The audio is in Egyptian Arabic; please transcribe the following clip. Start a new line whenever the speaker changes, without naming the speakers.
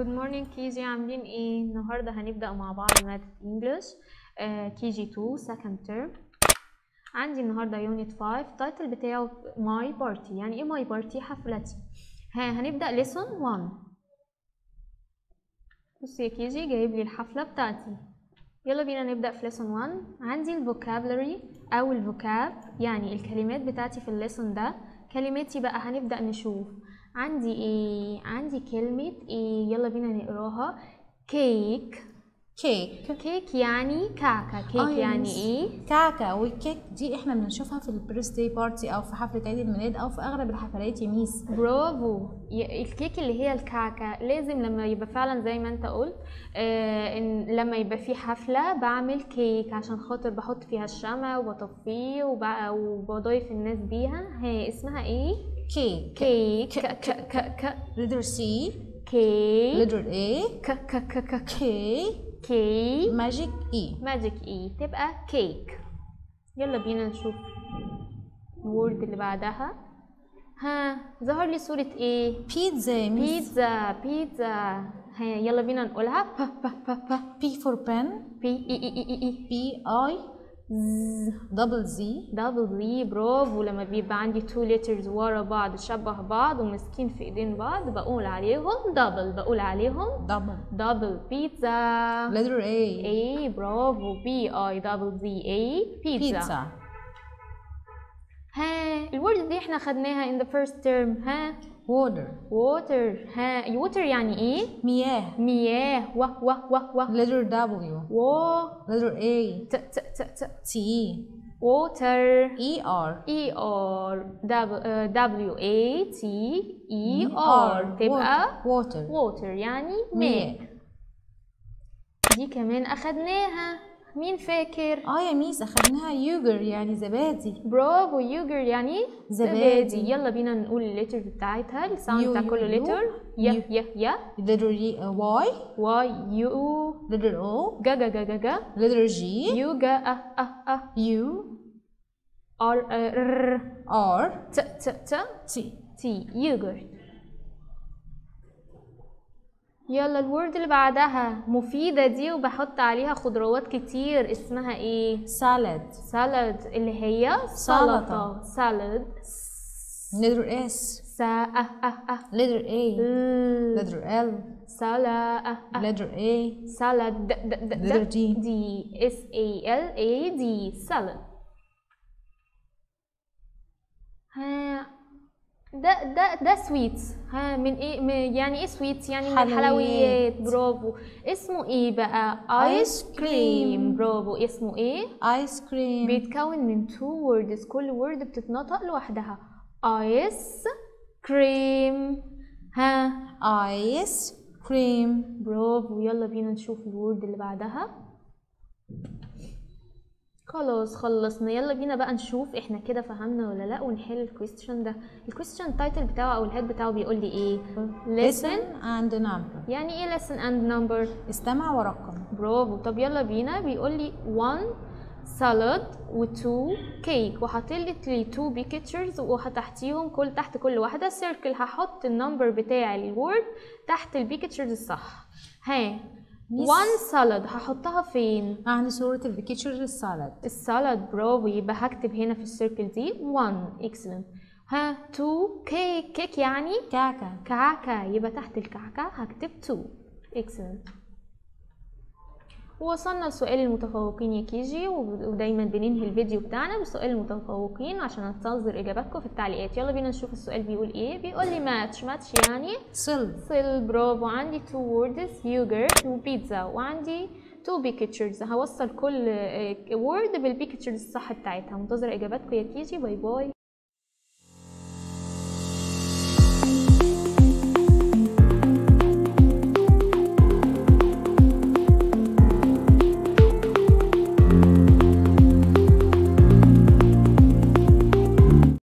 جود مورنينج كيجي عاملين ايه النهارده هنبدا مع بعض ماده انجلش كي جي 2 سكند ترم عندي النهارده يونت 5 التايتل بتاعه ماي بارتي يعني ايه ماي بارتي حفلتي ها هنبدا ليسون 1 بصي يا كيجي جايب لي الحفله بتاعتي يلا بينا نبدا في ليسون 1 عندي الفوكابلري او الفوكاب يعني الكلمات بتاعتي في الليسون ده كلماتي بقى هنبدا نشوف عندي ايه عندي كلمة ايه يلا بينا نقراها كيك
كيك
كيك يعني كعكة كيك
آه يا
يعني
ميس.
ايه
كعكة والكيك دي احنا بنشوفها في البيرث داي بارتي او في حفلة عيد الميلاد او في اغلب الحفلات يا ميس
برافو ي- الكيك اللي هي الكعكة لازم لما يبقى فعلا زي ما انت قلت آه ان لما يبقى في حفلة بعمل كيك عشان خاطر بحط فيها الشمع وبطفيه وب- وبضيف الناس بيها هي اسمها ايه
كيك
كيك ك ك ك ك
letter C
كيك
letter A
ك ك ك ك
K
كيك
magic E
ماجيك اي تبقى كيك يلا بينا نشوف الورد اللي بعدها ها ظهر لي صورة ايه
pizza يا ميس
بيتزا بيتزا ها يلا بينا نقولها با با با با
P for pen
بي اي اي اي اي
B I double Z
دبل زي برافو لما بيبقى عندي تو ليترز ورا بعض شبه بعض وماسكين في ايدين بعض بقول عليهم دبل بقول عليهم
double
دبل بيتزا
letter A
اي برافو بي اي دبل زي اي بيتزا
pizza
ها الورد دي احنا خدناها in the first term ها
water
water ها water يعني ايه
مياه
مياه و و و و
letter W
و
letter A
ت ت ت ت
T
water
E R
E R W آه، W A T E
E
R تبقى
water
water يعني ماء
مياه
دي كمان اخدناها مين فاكر
اه يا ميس اخدناها يوجر يعني زبادي
برافو يوجر يعني
زبادي.
يلا بينا نقول الليتر بتاعتها الساوند
يو-
بتاع
يو-
كل
يو.
ليتر يا
يو.
يا يا
letter E- uh, Y
واي يو
letter O
جا جا جا جا جا
letter G
يو جا أه أه أه
U
ار ر
R
ت ت ت
T
تي يوجرت يلا الورد اللي بعدها مفيدة دي وبحط عليها خضروات كتير اسمها ايه
salad
سالاد اللي هي سلطة سالاد
letter S
سا أه أه أه
letter A
ل-
letter L
سلا أه أه
letter A
سالاد د د د د
letter D
دي اس اي ال اي دي سالاد ها ده ده ده سويتس ها من ايه من يعني ايه سويتس يعني من
حلويات.
الحلويات برافو اسمه ايه بقى ايس
آيس
كريم
كريم.
برافو اسمه ايه
ice cream
بيتكون من تو ووردز كل وورد بتتنطق لوحدها ايس كريم ها
ice cream
برافو يلا بينا نشوف الورد اللي بعدها خلاص خلصنا يلا بينا بقى نشوف احنا كده فهمنا ولا لا ونحل الكويستشن ده الكويستشن التايتل بتاعه او الهيد بتاعه بيقول لي ايه listen
and number
يعني ايه listen and number
استمع ورقم
برافو طب يلا بينا بيقول لي 1 سالاد و2 كيك وحاطط لي 2 بيكتشرز وتحتيهم كل تحت كل واحده سيركل هحط النمبر بتاع الوورد تحت البيكتشرز الصح ها
ميس.
1 سالاد هحطها فين
عندي صورة البيكتشر السالاد
السالاد برافو يبقى هكتب هنا في السيركل دي 1 اكسلنت ها 2 كيك كيك يعني
كعكة
كعكة يبقى تحت الكعكة هكتب 2 excellent ووصلنا لسؤال المتفوقين يا كيجي وب- ودايما بننهي الفيديو بتاعنا بسؤال المتفوقين عشان انتظر اجاباتكم في التعليقات يلا بينا نشوف السؤال بيقول ايه بيقول لي ماتش ماتش يعني
صلب
صل برافو عندي two words يوجرت وبيتزا وعندي two pictures هوصل كل وورد بالبيكتشرز الصح بتاعتها منتظر اجاباتكم يا كيجي باي باي